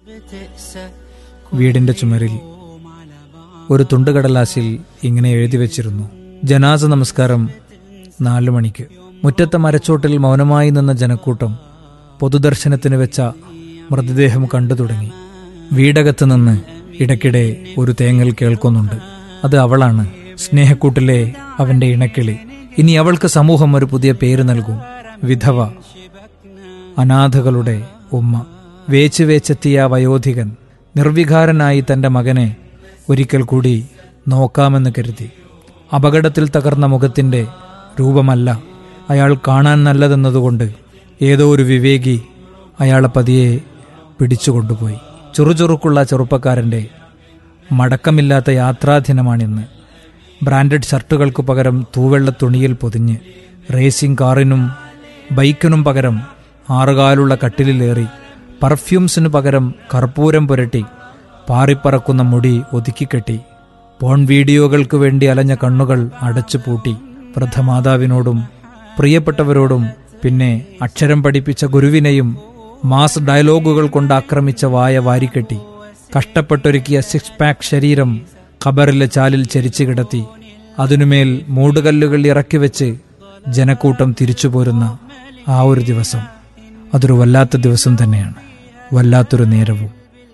വീടിന്റെ ചുമരിൽ ഒരു തുണ്ടുകടലാസിൽ ഇങ്ങനെ എഴുതി വച്ചിരുന്നു ജനാസ നമസ്കാരം നാലു മണിക്ക് മുറ്റത്തെ മരച്ചോട്ടിൽ മൗനമായി നിന്ന ജനക്കൂട്ടം പൊതുദർശനത്തിന് വെച്ച മൃതദേഹം കണ്ടു തുടങ്ങി വീടകത്ത് നിന്ന് ഇടയ്ക്കിടെ ഒരു തേങ്ങൽ കേൾക്കുന്നുണ്ട് അത് അവളാണ് സ്നേഹക്കൂട്ടിലെ അവന്റെ ഇണക്കിളി ഇനി അവൾക്ക് സമൂഹം ഒരു പുതിയ പേര് നൽകും വിധവ അനാഥകളുടെ ഉമ്മ വേച്ച് വേച്ചെത്തിയ ആ വയോധികൻ നിർവികാരനായി തന്റെ മകനെ ഒരിക്കൽ കൂടി നോക്കാമെന്ന് കരുതി അപകടത്തിൽ തകർന്ന മുഖത്തിന്റെ രൂപമല്ല അയാൾ കാണാൻ നല്ലതെന്നതുകൊണ്ട് ഏതോ ഒരു വിവേകി അയാളെ പതിയെ പിടിച്ചുകൊണ്ടുപോയി ചുറുചുറുക്കുള്ള ചെറുപ്പക്കാരന്റെ മടക്കമില്ലാത്ത യാത്രാദിനമാണിന്ന് ബ്രാൻഡഡ് ഷർട്ടുകൾക്ക് പകരം തൂവെള്ള തുണിയിൽ പൊതിഞ്ഞ് റേസിംഗ് കാറിനും ബൈക്കിനും പകരം ആറുകാലുള്ള കട്ടിലിലേറി പെർഫ്യൂംസിനു പകരം കർപ്പൂരം പുരട്ടി പാറിപ്പറക്കുന്ന മുടി ഒതുക്കിക്കെട്ടി പോൺ വീഡിയോകൾക്ക് വേണ്ടി അലഞ്ഞ കണ്ണുകൾ അടച്ചു പൂട്ടി വൃദ്ധമാതാവിനോടും പ്രിയപ്പെട്ടവരോടും പിന്നെ അക്ഷരം പഠിപ്പിച്ച ഗുരുവിനെയും മാസ് ഡയലോഗുകൾ കൊണ്ട് ആക്രമിച്ച വായ വാരിക്കെട്ടി കഷ്ടപ്പെട്ടൊരുക്കിയ സിക്സ് പാക്ക് ശരീരം ഖബറിലെ ചാലിൽ ചരിച്ചു കിടത്തി അതിനുമേൽ മൂടുകല്ലുകൾ ഇറക്കി വെച്ച് ജനക്കൂട്ടം തിരിച്ചു പോരുന്ന ആ ഒരു ദിവസം അതൊരു വല്ലാത്ത ദിവസം തന്നെയാണ് വല്ലാത്തൊരു നേരവും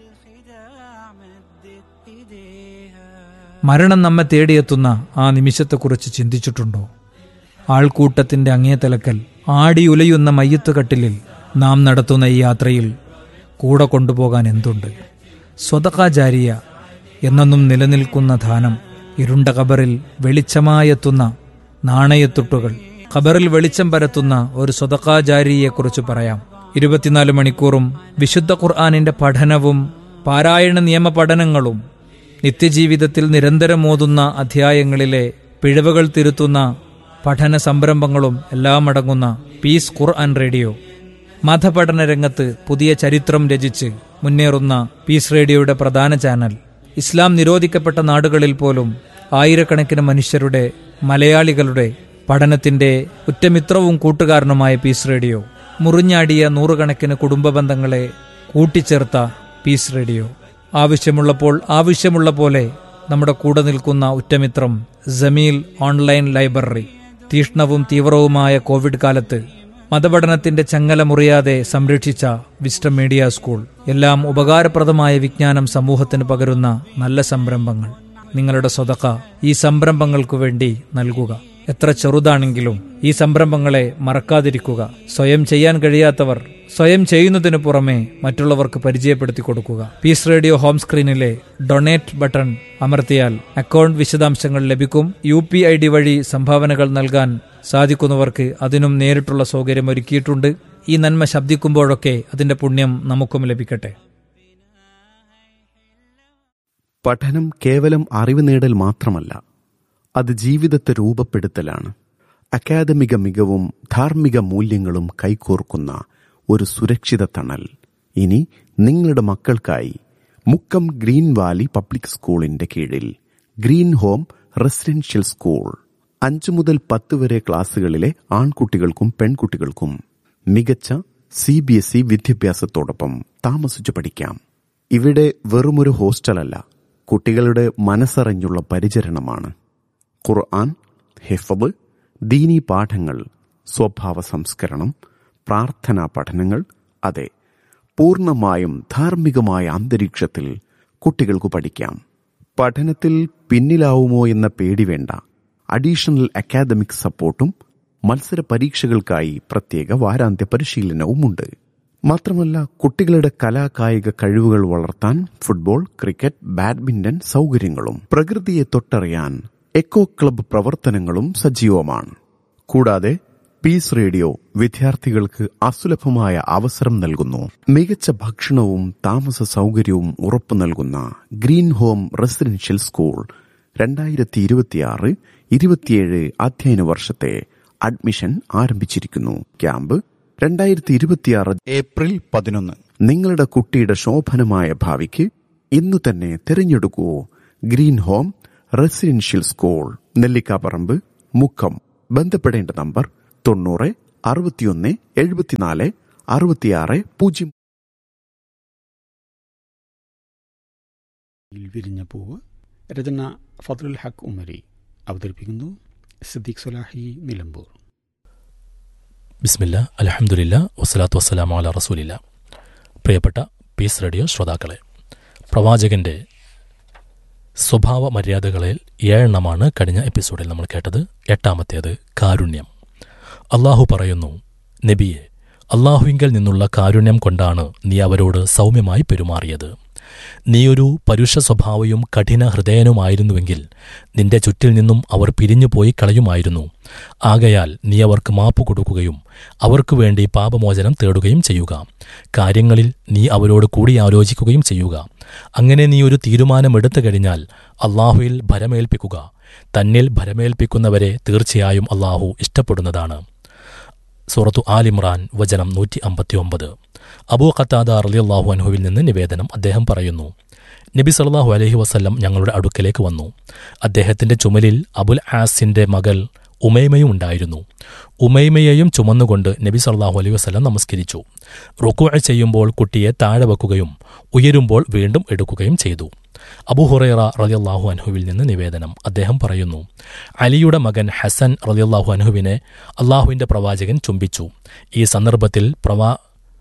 മരണം നമ്മെ തേടിയെത്തുന്ന ആ നിമിഷത്തെക്കുറിച്ച് ചിന്തിച്ചിട്ടുണ്ടോ ആൾക്കൂട്ടത്തിന്റെ അങ്ങേ തലക്കൽ ആടിയുലയുന്ന മയ്യത്തുകട്ടിലിൽ നാം നടത്തുന്ന ഈ യാത്രയിൽ കൂടെ കൊണ്ടുപോകാൻ എന്തുണ്ട് സ്വതകാചാരിയ എന്നെന്നും നിലനിൽക്കുന്ന ധാനം ഇരുണ്ട കബറിൽ വെളിച്ചമായെത്തുന്ന നാണയത്തുട്ടുകൾ ഖബറിൽ വെളിച്ചം പരത്തുന്ന ഒരു സ്വതകാചാരിയെക്കുറിച്ച് പറയാം ഇരുപത്തിനാല് മണിക്കൂറും വിശുദ്ധ ഖുർആാനിന്റെ പഠനവും പാരായണ നിയമ പഠനങ്ങളും നിത്യജീവിതത്തിൽ നിരന്തരം ഓതുന്ന അധ്യായങ്ങളിലെ പിഴവുകൾ തിരുത്തുന്ന പഠന സംരംഭങ്ങളും എല്ലാം അടങ്ങുന്ന പീസ് ഖുർആൻ റേഡിയോ മതപഠന രംഗത്ത് പുതിയ ചരിത്രം രചിച്ച് മുന്നേറുന്ന പീസ് റേഡിയോയുടെ പ്രധാന ചാനൽ ഇസ്ലാം നിരോധിക്കപ്പെട്ട നാടുകളിൽ പോലും ആയിരക്കണക്കിന് മനുഷ്യരുടെ മലയാളികളുടെ പഠനത്തിന്റെ ഉറ്റമിത്രവും കൂട്ടുകാരനുമായ പീസ് റേഡിയോ മുറിഞ്ഞാടിയ നൂറുകണക്കിന് കുടുംബ ബന്ധങ്ങളെ കൂട്ടിച്ചേർത്ത പീസ് റേഡിയോ ആവശ്യമുള്ളപ്പോൾ ആവശ്യമുള്ള പോലെ നമ്മുടെ കൂടെ നിൽക്കുന്ന ഉറ്റമിത്രം ജമീൽ ഓൺലൈൻ ലൈബ്രറി തീഷ്ണവും തീവ്രവുമായ കോവിഡ് കാലത്ത് മതപഠനത്തിന്റെ ചങ്ങല മുറിയാതെ സംരക്ഷിച്ച വിസ്റ്റം മീഡിയ സ്കൂൾ എല്ലാം ഉപകാരപ്രദമായ വിജ്ഞാനം സമൂഹത്തിന് പകരുന്ന നല്ല സംരംഭങ്ങൾ നിങ്ങളുടെ സ്വതക്ക ഈ സംരംഭങ്ങൾക്കു വേണ്ടി നൽകുക എത്ര ചെറുതാണെങ്കിലും ഈ സംരംഭങ്ങളെ മറക്കാതിരിക്കുക സ്വയം ചെയ്യാൻ കഴിയാത്തവർ സ്വയം ചെയ്യുന്നതിനു പുറമെ മറ്റുള്ളവർക്ക് പരിചയപ്പെടുത്തി കൊടുക്കുക പീസ് റേഡിയോ ഹോം സ്ക്രീനിലെ ഡൊണേറ്റ് ബട്ടൺ അമർത്തിയാൽ അക്കൗണ്ട് വിശദാംശങ്ങൾ ലഭിക്കും യു പി ഐ ഡി വഴി സംഭാവനകൾ നൽകാൻ സാധിക്കുന്നവർക്ക് അതിനും നേരിട്ടുള്ള സൗകര്യം ഒരുക്കിയിട്ടുണ്ട് ഈ നന്മ ശബ്ദിക്കുമ്പോഴൊക്കെ അതിന്റെ പുണ്യം നമുക്കും ലഭിക്കട്ടെ പഠനം കേവലം അറിവ് നേടൽ മാത്രമല്ല അത് ജീവിതത്തെ രൂപപ്പെടുത്തലാണ് അക്കാദമിക മികവും ധാർമ്മിക മൂല്യങ്ങളും കൈകോർക്കുന്ന ഒരു സുരക്ഷിത തണൽ ഇനി നിങ്ങളുടെ മക്കൾക്കായി മുക്കം ഗ്രീൻ വാലി പബ്ലിക് സ്കൂളിന്റെ കീഴിൽ ഗ്രീൻ ഹോം റെസിഡൻഷ്യൽ സ്കൂൾ അഞ്ചു മുതൽ പത്ത് വരെ ക്ലാസ്സുകളിലെ ആൺകുട്ടികൾക്കും പെൺകുട്ടികൾക്കും മികച്ച സി ബി എസ് ഇ വിദ്യാഭ്യാസത്തോടൊപ്പം താമസിച്ചു പഠിക്കാം ഇവിടെ വെറുമൊരു ഹോസ്റ്റലല്ല കുട്ടികളുടെ മനസ്സറിഞ്ഞുള്ള പരിചരണമാണ് ഖുർആൻ ഹിഫബ് ദീനി പാഠങ്ങൾ സ്വഭാവ സംസ്കരണം പ്രാർത്ഥനാ പഠനങ്ങൾ അതെ പൂർണ്ണമായും ധാർമ്മികമായ അന്തരീക്ഷത്തിൽ കുട്ടികൾക്ക് പഠിക്കാം പഠനത്തിൽ പിന്നിലാവുമോ എന്ന പേടി വേണ്ട അഡീഷണൽ അക്കാദമിക് സപ്പോർട്ടും മത്സര പരീക്ഷകൾക്കായി പ്രത്യേക വാരാന്ത്യ പരിശീലനവുമുണ്ട് മാത്രമല്ല കുട്ടികളുടെ കലാകായിക കഴിവുകൾ വളർത്താൻ ഫുട്ബോൾ ക്രിക്കറ്റ് ബാഡ്മിന്റൺ സൗകര്യങ്ങളും പ്രകൃതിയെ തൊട്ടറിയാൻ എക്കോ ക്ലബ്ബ് പ്രവർത്തനങ്ങളും സജീവമാണ് കൂടാതെ പീസ് റേഡിയോ വിദ്യാർത്ഥികൾക്ക് അസുലഭമായ അവസരം നൽകുന്നു മികച്ച ഭക്ഷണവും താമസ സൗകര്യവും ഉറപ്പു നൽകുന്ന ഗ്രീൻ ഹോം റെസിഡൻഷ്യൽ സ്കൂൾ രണ്ടായിരത്തി ഇരുപത്തിയാറ് ഇരുപത്തിയേഴ് അധ്യയന വർഷത്തെ അഡ്മിഷൻ ആരംഭിച്ചിരിക്കുന്നു ക്യാമ്പ് രണ്ടായിരത്തി ഇരുപത്തിയാറ് ഏപ്രിൽ പതിനൊന്ന് നിങ്ങളുടെ കുട്ടിയുടെ ശോഭനമായ ഭാവിക്ക് ഇന്നു തന്നെ തിരഞ്ഞെടുക്കൂ green home residential school Nellikkaparamba Mukkam ബന്ധപ്പെടേണ്ട നമ്പർ തൊണ്ണൂറ് അറുപത്തിയൊന്ന് എഴുപത്തിനാല് അറുപത്തിയാറ് പൂജ്യം ിൽ വിരിഞ്ഞ പൂവ് രചന ഫതുൽ ഹക്ക് ഉമരി അവതരിപ്പിക്കുന്നു സിദ്ദീഖ് സലാഹി നിലമ്പൂർ ബിസ്മില്ല അലഹമുല്ല വസ്സലാത്തു വസ്സലാം അല റസൂലില്ല പ്രിയപ്പെട്ട പീസ് റേഡിയോ ശ്രോതാക്കളെ പ്രവാചകന്റെ സ്വഭാവ മര്യാദകളിൽ ഏഴെണ്ണമാണ് കഴിഞ്ഞ എപ്പിസോഡിൽ നമ്മൾ കേട്ടത് എട്ടാമത്തേത് കാരുണ്യം അള്ളാഹു പറയുന്നു നബിയെ അള്ളാഹുവിങ്കിൽ നിന്നുള്ള കാരുണ്യം കൊണ്ടാണ് നീ അവരോട് സൗമ്യമായി പെരുമാറിയത് നീയൊരു പരുഷ സ്വഭാവവും കഠിന ഹൃദയനുമായിരുന്നുവെങ്കിൽ നിന്റെ ചുറ്റിൽ നിന്നും അവർ പിരിഞ്ഞുപോയി കളയുമായിരുന്നു ആകയാൽ നീ അവർക്ക് മാപ്പ് കൊടുക്കുകയും അവർക്കു വേണ്ടി പാപമോചനം തേടുകയും ചെയ്യുക കാര്യങ്ങളിൽ നീ അവരോട് കൂടിയാലോചിക്കുകയും ചെയ്യുക അങ്ങനെ നീ ഒരു തീരുമാനമെടുത്തു കഴിഞ്ഞാൽ അള്ളാഹുവിൽ ഭരമേൽപ്പിക്കുക തന്നിൽ ഭരമേൽപ്പിക്കുന്നവരെ തീർച്ചയായും അള്ളാഹു ഇഷ്ടപ്പെടുന്നതാണ് സൂറത്തു ആലിമ്രാൻ വചനം നൂറ്റി അമ്പത്തിയൊമ്പത് അബൂ ഖത്താദ റളിയല്ലാഹു അൻഹുവിൽ നിന്ന് നിവേദനം അദ്ദേഹം പറയുന്നു നബി സല്ലല്ലാഹു അലൈഹി വസല്ലം ഞങ്ങളുടെ അടുക്കലേക്ക് വന്നു അദ്ദേഹത്തിന്റെ ചുമലിൽ അബുൽ ആസിന്റെ മകൾ ഉമൈമയും ഉണ്ടായിരുന്നു ഉമൈമയെയും ചുമന്നുകൊണ്ട് നബി സല്ലല്ലാഹു അലൈഹി വസല്ലം നമസ്കരിച്ചു റുക്കു ചെയ്യുമ്പോൾ കുട്ടിയെ താഴെ വെക്കുകയും ഉയരുമ്പോൾ വീണ്ടും എടുക്കുകയും ചെയ്തു അബുഹുറൈറ റളിയല്ലാഹു അൻഹുവിൽ നിന്ന് നിവേദനം അദ്ദേഹം പറയുന്നു അലിയുടെ മകൻ ഹസൻ റളിയല്ലാഹു അൻഹുവിനെ അള്ളാഹുവിന്റെ പ്രവാചകൻ ചുംബിച്ചു ഈ സന്ദർഭത്തിൽ പ്രവാ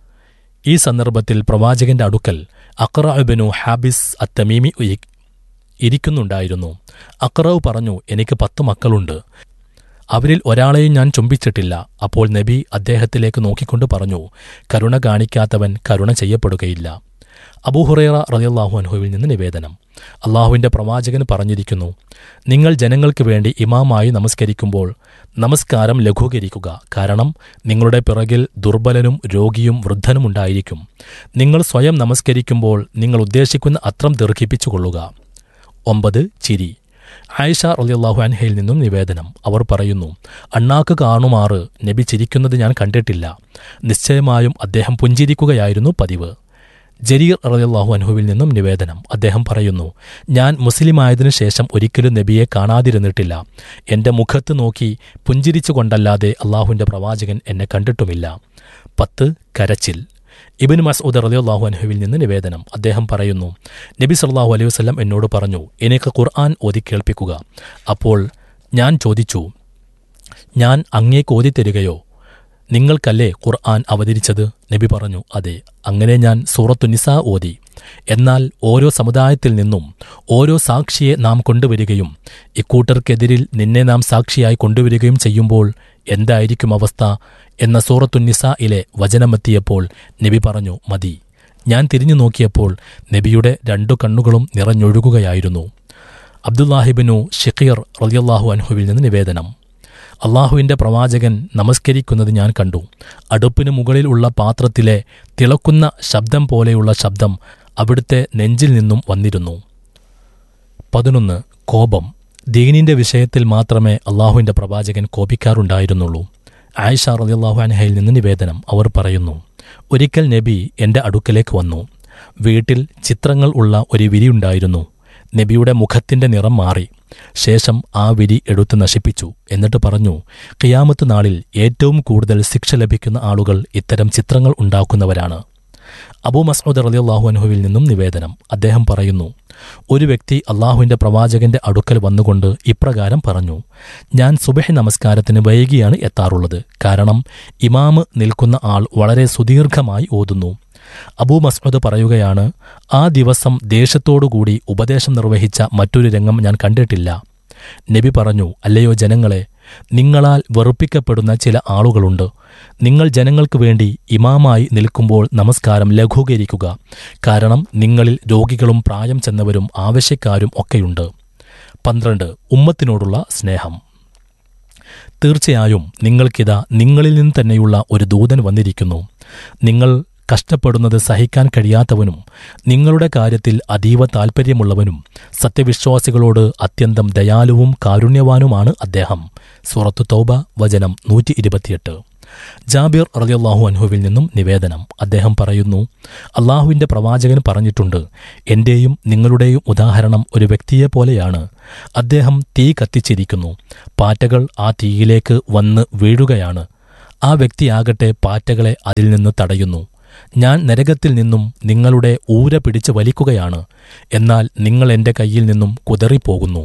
ഈ സന്ദർഭത്തിൽ പ്രവാചകന്റെ അടുക്കൽ അക്റബിനു ഹാബിസ് അത്തമീമി ഉയി- ഇരിക്കുന്നുണ്ടായിരുന്നു അക്റവ് പറഞ്ഞു എനിക്ക് പത്ത് മക്കളുണ്ട് അവരിൽ ഒരാളെയും ഞാൻ ചുംബിച്ചിട്ടില്ല അപ്പോൾ നബി അദ്ദേഹത്തിലേക്ക് നോക്കിക്കൊണ്ട് പറഞ്ഞു കരുണ കാണിക്കാത്തവൻ കരുണ ചെയ്യപ്പെടുകയില്ല അബൂഹുറൈറ റളിയല്ലാഹു അൻഹുവിൽ നിന്ന് നിവേദനം അള്ളാഹുവിന്റെ പ്രവാചകൻ പറഞ്ഞിരിക്കുന്നു നിങ്ങൾ ജനങ്ങൾക്ക് വേണ്ടി ഇമാമായി നമസ്കരിക്കുമ്പോൾ നമസ്കാരം ലഘൂകരിക്കുക കാരണം നിങ്ങളുടെ പിറകിൽ ദുർബലനും രോഗിയും വൃദ്ധനും ഉണ്ടായിരിക്കും നിങ്ങൾ സ്വയം നമസ്കരിക്കുമ്പോൾ നിങ്ങൾ ഉദ്ദേശിക്കുന്ന അത്രം ദീർഘിപ്പിച്ചുകൊള്ളുക ഒമ്പത് ചിരി ആയിഷ റളിയല്ലാഹു അൻഹയിൽ നിന്നും നിവേദനം അവർ പറയുന്നു അണ്ണാക്ക് കാണുമാറ് നബി ചിരിക്കുന്നത് ഞാൻ കണ്ടിട്ടില്ല നിശ്ചയമായും അദ്ദേഹം പുഞ്ചിരിക്കുകയായിരുന്നു പതിവ് ജരീർ റളിയല്ലാഹു അൻഹുവിൽ നിന്നും നിവേദനം അദ്ദേഹം പറയുന്നു ഞാൻ മുസ്ലിമായതിനു ശേഷം ഒരിക്കലും നബിയെ കാണാതിരുന്നിട്ടില്ല എന്റെ മുഖത്ത് നോക്കി പുഞ്ചിരിച്ചുകൊണ്ടല്ലാതെ അള്ളാഹുവിന്റെ പ്രവാചകൻ എന്നെ കണ്ടിട്ടുമില്ല പത്ത് കരച്ചിൽ ഇബിൻ മസ്ഊദ് റളിയല്ലാഹു അൻഹുവിൽ നിന്ന് നിവേദനം അദ്ദേഹം പറയുന്നു നബി സല്ലല്ലാഹു അലൈഹി വസല്ലം എന്നോട് പറഞ്ഞു എനിക്ക് ഖുർആൻ ഓതി കേൾപ്പിക്കുക അപ്പോൾ ഞാൻ ചോദിച്ചു ഞാൻ അങ്ങേക്ക് ഓതിത്തരികയോ നിങ്ങൾക്കല്ലേ ഖുർആൻ അവതരിച്ചത് നബി പറഞ്ഞു അതെ അങ്ങനെ ഞാൻ സൂറത്തു നിസാ ഓതി എന്നാൽ ഓരോ സമുദായത്തിൽ നിന്നും ഓരോ സാക്ഷിയെ നാം കൊണ്ടുവരികയും ഇക്കൂട്ടർക്കെതിരിൽ നിന്നെ നാം സാക്ഷിയായി കൊണ്ടുവരികയും ചെയ്യുമ്പോൾ എന്തായിരിക്കും അവസ്ഥ എന്ന സൂറത്തു നിസായിലെ വചനമെത്തിയപ്പോൾ നബി പറഞ്ഞു മതി ഞാൻ തിരിഞ്ഞു നോക്കിയപ്പോൾ നബിയുടെ രണ്ടു കണ്ണുകളും നിറഞ്ഞൊഴുകുകയായിരുന്നു അബ്ദുല്ലാഹിബിനു ഷിഖീർ റളിയല്ലാഹു അൻഹുവിൽ നിന്ന് നിവേദനം അള്ളാഹുവിന്റെ പ്രവാചകൻ നമസ്കരിക്കുന്നത് ഞാൻ കണ്ടു അടുപ്പിന് മുകളിൽ ഉള്ള പാത്രത്തിലെ തിളക്കുന്ന ശബ്ദം പോലെയുള്ള ശബ്ദം അവിടുത്തെ നെഞ്ചിൽ നിന്നും വന്നിരുന്നു പതിനൊന്ന് കോപം ദീനിന്റെ വിഷയത്തിൽ മാത്രമേ അള്ളാഹുവിന്റെ പ്രവാചകൻ കോപിക്കാറുണ്ടായിരുന്നുള്ളൂ ആയിഷ റളിയല്ലാഹു അൻഹയിൽ നിന്ന് നിവേദനം അവർ പറയുന്നു ഒരിക്കൽ നബി എന്റെ അടുക്കലേക്ക് വന്നു വീട്ടിൽ ചിത്രങ്ങൾ ഉള്ള ഒരു വിരിയുണ്ടായിരുന്നു നബിയുടെ മുഖത്തിന്റെ നിറം മാറി ശേഷം ആ വിരി എടുത്തു നശിപ്പിച്ചു എന്നിട്ട് പറഞ്ഞു ഖിയാമത്ത് നാളിൽ ഏറ്റവും കൂടുതൽ ശിക്ഷ ലഭിക്കുന്ന ആളുകൾ ഇത്തരം ചിത്രങ്ങൾ ഉണ്ടാക്കുന്നവരാണ് അബൂ മസ്ഊദ് റളിയല്ലാഹു അൻഹുവിൽ നിന്നും നിവേദനം അദ്ദേഹം പറയുന്നു ഒരു വ്യക്തി അള്ളാഹുവിന്റെ പ്രവാചകന്റെ അടുക്കൽ വന്നുകൊണ്ട് ഇപ്രകാരം പറഞ്ഞു ഞാൻ സുബഹി നമസ്കാരത്തിന് വൈകിയാണ് എത്താറുള്ളത് കാരണം ഇമാമ് നിൽക്കുന്ന ആൾ വളരെ സുദീർഘമായി ഓതുന്നു അബൂ മസ്ഊദ് പറയുകയാണ് ആ ദിവസം ദേശത്തോടുകൂടി ഉപദേശം നിർവഹിച്ച മറ്റൊരു രംഗം ഞാൻ കണ്ടിട്ടില്ല നബി പറഞ്ഞു അല്ലയോ ജനങ്ങളെ നിങ്ങളാൽ വെറുപ്പിക്കപ്പെടുന്ന ചില ആളുകളുണ്ട് നിങ്ങൾ ജനങ്ങൾക്ക് വേണ്ടി ഇമാമായി നിൽക്കുമ്പോൾ നമസ്കാരം ലഘൂകരിക്കുക കാരണം നിങ്ങളിൽ രോഗികളും പ്രായം ചെന്നവരും ആവശ്യക്കാരും ഒക്കെയുണ്ട് പന്ത്രണ്ട് ഉമ്മത്തിനോടുള്ള സ്നേഹം തീർച്ചയായും നിങ്ങൾക്കിതാ നിങ്ങളിൽ നിന്ന് തന്നെയുള്ള ഒരു ദൂതൻ വന്നിരിക്കുന്നു നിങ്ങൾ കഷ്ടപ്പെടുന്നത് സഹിക്കാൻ കഴിയാത്തവനും നിങ്ങളുടെ കാര്യത്തിൽ അതീവ താൽപ്പര്യമുള്ളവനും സത്യവിശ്വാസികളോട് അത്യന്തം ദയാലുവും കാരുണ്യവാനുമാണ് അദ്ദേഹം സൂറത്തു തൗബ വചനം നൂറ്റി ഇരുപത്തിയെട്ട് ജാബിർ റളിയല്ലാഹു അൻഹുവിൽ നിന്നും നിവേദനം അദ്ദേഹം പറയുന്നു അള്ളാഹുവിന്റെ പ്രവാചകൻ പറഞ്ഞിട്ടുണ്ട് എന്റെയും നിങ്ങളുടെയും ഉദാഹരണം ഒരു വ്യക്തിയെപ്പോലെയാണ് അദ്ദേഹം തീ കത്തിച്ചിരിക്കുന്നു പാറ്റകൾ ആ തീയിലേക്ക് വന്ന് വീഴുകയാണ് ആ വ്യക്തിയാകട്ടെ പാറ്റകളെ അതിൽ നിന്ന് തടയുന്നു ഞാൻ നരകത്തിൽ നിന്നും നിങ്ങളുടെ ഊര പിടിച്ച് വലിക്കുകയാണ് എന്നാൽ നിങ്ങൾ എന്റെ കയ്യിൽ നിന്നും കുതറിപ്പോകുന്നു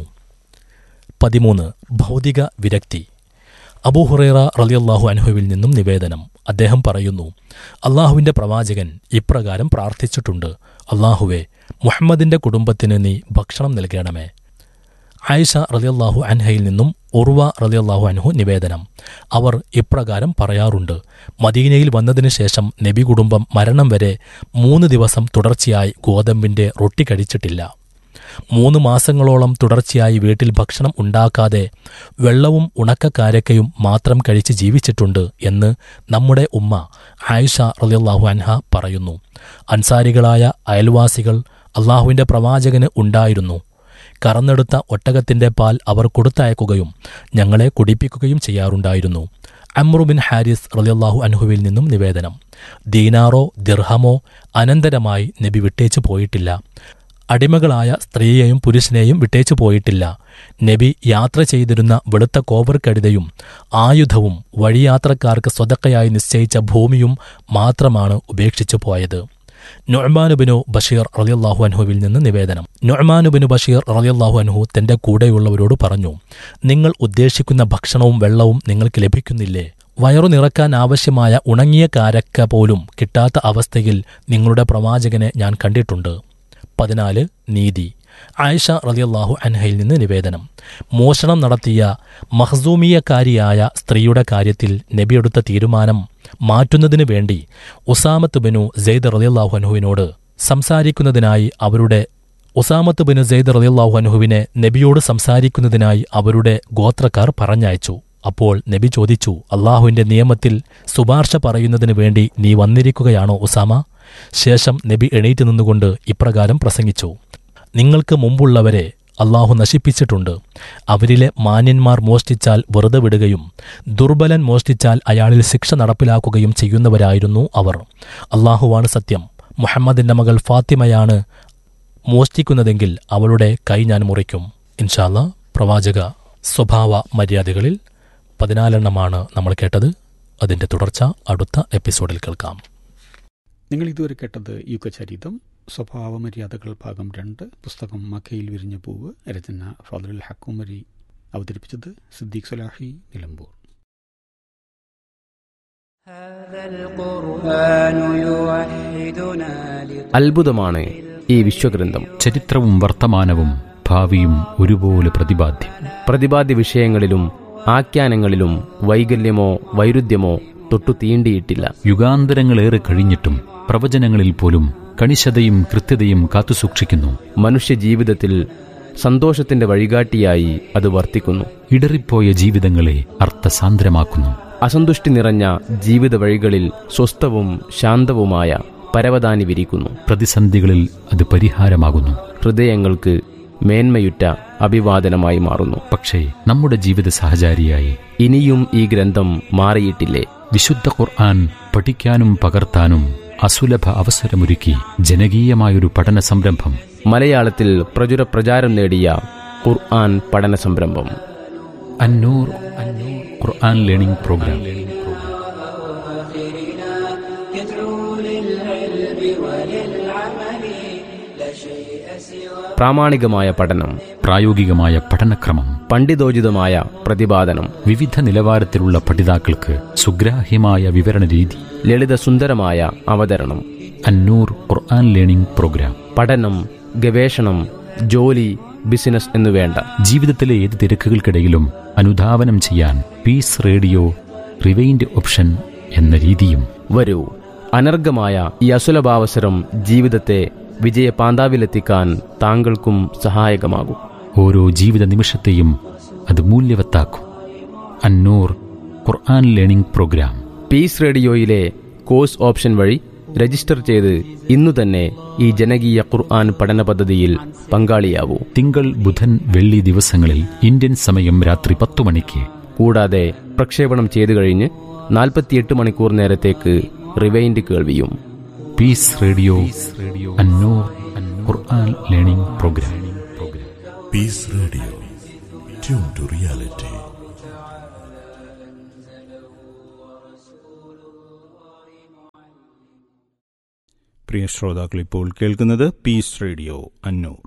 പതിമൂന്ന് ഭൗതിക വിരക്തി അബൂഹുറേറ റളിയല്ലാഹു അൻഹുവിൽ നിന്നും നിവേദനം അദ്ദേഹം പറയുന്നു അള്ളാഹുവിന്റെ പ്രവാചകൻ ഇപ്രകാരം പ്രാർത്ഥിച്ചിട്ടുണ്ട് അള്ളാഹുവെ മുഹമ്മദിന്റെ കുടുംബത്തിന് നീ ഭക്ഷണം നൽകണമേ ആയിഷ റളിയല്ലാഹു അൻഹയിൽ നിന്നും ഉർവ റളിയല്ലാഹു അൻഹു നിവേദനം അവർ ഇപ്രകാരം പറയാറുണ്ട് മദീനയിൽ വന്നതിനു ശേഷം നബി കുടുംബം മരണം വരെ മൂന്ന് ദിവസം തുടർച്ചയായി ഗോതമ്പിന്റെ റൊട്ടി കഴിച്ചിട്ടില്ല മൂന്ന് മാസങ്ങളോളം തുടർച്ചയായി വീട്ടിൽ ഭക്ഷണം ഉണ്ടാക്കാതെ വെള്ളവും ഉണക്കക്കാരക്കയും മാത്രം കഴിച്ച് ജീവിച്ചിട്ടുണ്ട് എന്ന് നമ്മുടെ ഉമ്മ ആയിഷ റളിയല്ലാഹു അൻഹ പറയുന്നു അൻസാരികളായ അയൽവാസികൾ അള്ളാഹുവിന്റെ പ്രവാചകന് ഉണ്ടായിരുന്നു കറന്നെടുത്ത ഒട്ടകത്തിന്റെ പാൽ അവർ കൊടുത്തയക്കുകയും ഞങ്ങളെ കുടിപ്പിക്കുകയും ചെയ്യാറുണ്ടായിരുന്നു അമ്രുബിൻ ഹാരിസ് റളിയല്ലാഹു അൻഹുവിൽ നിന്നും നിവേദനം ദീനാറോ ദിർഹമോ അനന്തരമായി നബി വിട്ടേച്ചു പോയിട്ടില്ല അടിമകളായ സ്ത്രീയെയും പുരുഷനെയും വിട്ടേച്ചു പോയിട്ടില്ല നബി യാത്ര ചെയ്തിരുന്ന വെളുത്ത കോവർ കഴുതയും ആയുധവും വഴിയാത്രക്കാർക്ക് സ്വതക്കയായി നിശ്ചയിച്ച ഭൂമിയും മാത്രമാണ് ഉപേക്ഷിച്ചു പോയത് നൊഅ്മാനുബിനു ബഷീർ റളിയല്ലാഹു അൻഹുവിൽ നിന്ന് നിവേദനം നൊഅ്മാനുബിനു ബഷീർ റളിയല്ലാഹു അൻഹു തന്റെ കൂടെയുള്ളവരോട് പറഞ്ഞു നിങ്ങൾ ഉദ്ദേശിക്കുന്ന ഭക്ഷണവും വെള്ളവും നിങ്ങൾക്ക് ലഭിക്കുന്നില്ലേ വയറു നിറക്കാൻ ആവശ്യമായ ഉണങ്ങിയ കാരക്ക പോലും കിട്ടാത്ത അവസ്ഥയിൽ നിങ്ങളുടെ പ്രവാചകനെ ഞാൻ കണ്ടിട്ടുണ്ട് പതിനാല് നീതി ആയിഷ റളിയല്ലാഹു അൻഹയിൽ നിന്ന് നിവേദനം മോഷണം നടത്തിയ മഹ്സൂമിയക്കാരിയായ സ്ത്രീയുടെ കാര്യത്തിൽ നബിയെടുത്ത തീരുമാനം മാറ്റുന്നതിനു വേണ്ടി ഉസാമത്ത് ബിനു സെയ്ദ് റളിയല്ലാഹു അൻഹുവിനോട് സംസാരിക്കുന്നതിനായി അവരുടെ ഉസാമത്ത് ബിനു സെയ്ദ് റളിയല്ലാഹു അൻഹുവിനെ നബിയോട് സംസാരിക്കുന്നതിനായി അവരുടെ ഗോത്രക്കാർ പറഞ്ഞയച്ചു അപ്പോൾ നബി ചോദിച്ചു അള്ളാഹുവിന്റെ നിയമത്തിൽ ശുപാർശ പറയുന്നതിനു വേണ്ടി നീ വന്നിരിക്കുകയാണോ ഉസാമ ശേഷം നബി എണീറ്റ് നിന്നുകൊണ്ട് ഇപ്രകാരം പ്രസംഗിച്ചു നിങ്ങൾക്ക് മുമ്പുള്ളവരെ അള്ളാഹു നശിപ്പിച്ചിട്ടുണ്ട് അവരിലെ മാന്യന്മാർ മോഷ്ടിച്ചാൽ വെറുതെ വിടുകയും ദുർബലൻ മോഷ്ടിച്ചാൽ അയാളിൽ ശിക്ഷ നടപ്പിലാക്കുകയും ചെയ്യുന്നവരായിരുന്നു അവർ അള്ളാഹുവാണ് സത്യം മുഹമ്മദിന്റെ മകൾ ഫാത്തിമയാണ് മോഷ്ടിക്കുന്നതെങ്കിൽ അവളുടെ കൈ ഞാൻ മുറിക്കും ഇൻഷാല്ല പ്രവാചക സ്വഭാവ മര്യാദകളിൽ പതിനാലെണ്ണമാണ് നമ്മൾ കേട്ടത് അതിന്റെ തുടർച്ച അടുത്ത എപ്പിസോഡിൽ കേൾക്കാം നിങ്ങൾ ഇതുവരെ കേട്ടത് യുഗചരിതം സ്വഭാവമര്യാദകൾ ഭാഗം രണ്ട് പുസ്തകം മക്കയിൽ വിരിഞ്ഞ പൂവ് രചന ഫാദുൽ ഹക്കുമരി അവതരിപ്പിച്ചത് സിദ്ദീഖ് സലാഹി നിലമ്പൂർ هذا القرآن يوحدنا അത്ഭുതമാണ് ഈ വിശ്വഗ്രന്ഥം ചരിത്രവും വർത്തമാനവും ഭാവിയും ഒരുപോലെ പ്രതിപാദ്യം പ്രതിപാദ്യ വിഷയങ്ങളിലും ആഖ്യാനങ്ങളിലും വൈകല്യമോ വൈരുദ്ധ്യമോ തൊട്ടു തീണ്ടിയിട്ടില്ല യുഗാന്തരങ്ങളേറെ കഴിഞ്ഞിട്ടും പ്രവചനങ്ങളിൽ പോലും കണിശതയും കൃത്യതയും കാത്തുസൂക്ഷിക്കുന്നു മനുഷ്യജീവിതത്തിൽ സന്തോഷത്തിന്റെ വഴികാട്ടിയായി അത് വർത്തിക്കുന്നു ഇടറിപ്പോയ ജീവിതങ്ങളെ അർത്ഥസാന്ദ്രമാക്കുന്നു അസന്തുഷ്ടി നിറഞ്ഞ ജീവിത വഴികളിൽ സ്വസ്ഥവും ശാന്തവുമായ പരവതാനി വിരിക്കുന്നു പ്രതിസന്ധികളിൽ അത് പരിഹാരമാകുന്നു ഹൃദയങ്ങൾക്ക് മേന്മയുറ്റ അഭിവാദനമായി മാറുന്നു പക്ഷേ നമ്മുടെ ജീവിത സഹചാരിയായി ഇനിയും ഈ ഗ്രന്ഥം മാറിയിട്ടില്ലേ വിശുദ്ധ ഖുർആൻ പഠിക്കാനും പകർത്താനും അസുലഭ അവസരമൊരുക്കി ജനകീയമായൊരു പഠന സംരംഭം മലയാളത്തിൽ പ്രചുര പ്രചാരം നേടിയ ഖുർആൻ പഠന സംരംഭം അന്നൂർ അന്നൂർ ഖുർആൻ ലേണിംഗ് പ്രോഗ്രാം പ്രാമാണികമായ പഠനം പ്രായോഗികമായ പഠനക്രമം പണ്ഡിതോചിതമായ പ്രതിപാദനം വിവിധ നിലവാരത്തിലുള്ള പഠിതാക്കൾക്ക് സുഗ്രാഹ്യമായ വിവരണ രീതി ലളിതസുന്ദരമായ അവതരണം അന്നൂർ ഖുർആൻ ലേണിംഗ് പ്രോഗ്രാം പഠനം ഗവേഷണം ജോലി ബിസിനസ് എന്നു വേണ്ട ജീവിതത്തിലെ ഏത് തിരക്കുകൾക്കിടയിലും അനുധാവനം ചെയ്യാൻ പീസ് റേഡിയോ റിവൈൻഡ് ഓപ്ഷൻ എന്ന രീതിയും വരൂ അനർഘമായ ഈ അസുലഭാവസരം ജീവിതത്തെ വിജയ പാന്താവിലെത്തിക്കാൻ താങ്കൾക്കും സഹായകമാകും ഓരോ ജീവിത നിമിഷത്തെയും അത് മൂല്യവത്താക്കും Annoor Quran learning program peace റേഡിയോയിലെ കോഴ്സ് ഓപ്ഷൻ വഴി രജിസ്റ്റർ ചെയ്ത് ഇന്നു തന്നെ ഈ ജനകീയ ഖുർആൻ പഠന പദ്ധതിയിൽ പങ്കാളിയാവൂ തിങ്കൾ ബുധൻ വെള്ളി ദിവസങ്ങളിൽ ഇന്ത്യൻ സമയം രാത്രി പത്തു മണിക്ക് കൂടാതെ പ്രക്ഷേപണം ചെയ്തു കഴിഞ്ഞ് നാൽപ്പത്തിയെട്ട് മണിക്കൂർ നേരത്തേക്ക് റിവൈൻഡ് കേൾവിയും peace radio Annoor Quran learning program Peace Radio. Tune to reality. പ്രിയ ശ്രോതാക്കൾ ഇപ്പോൾ കേൾക്കുന്നത് പീസ് റേഡിയോ അന്നൂർ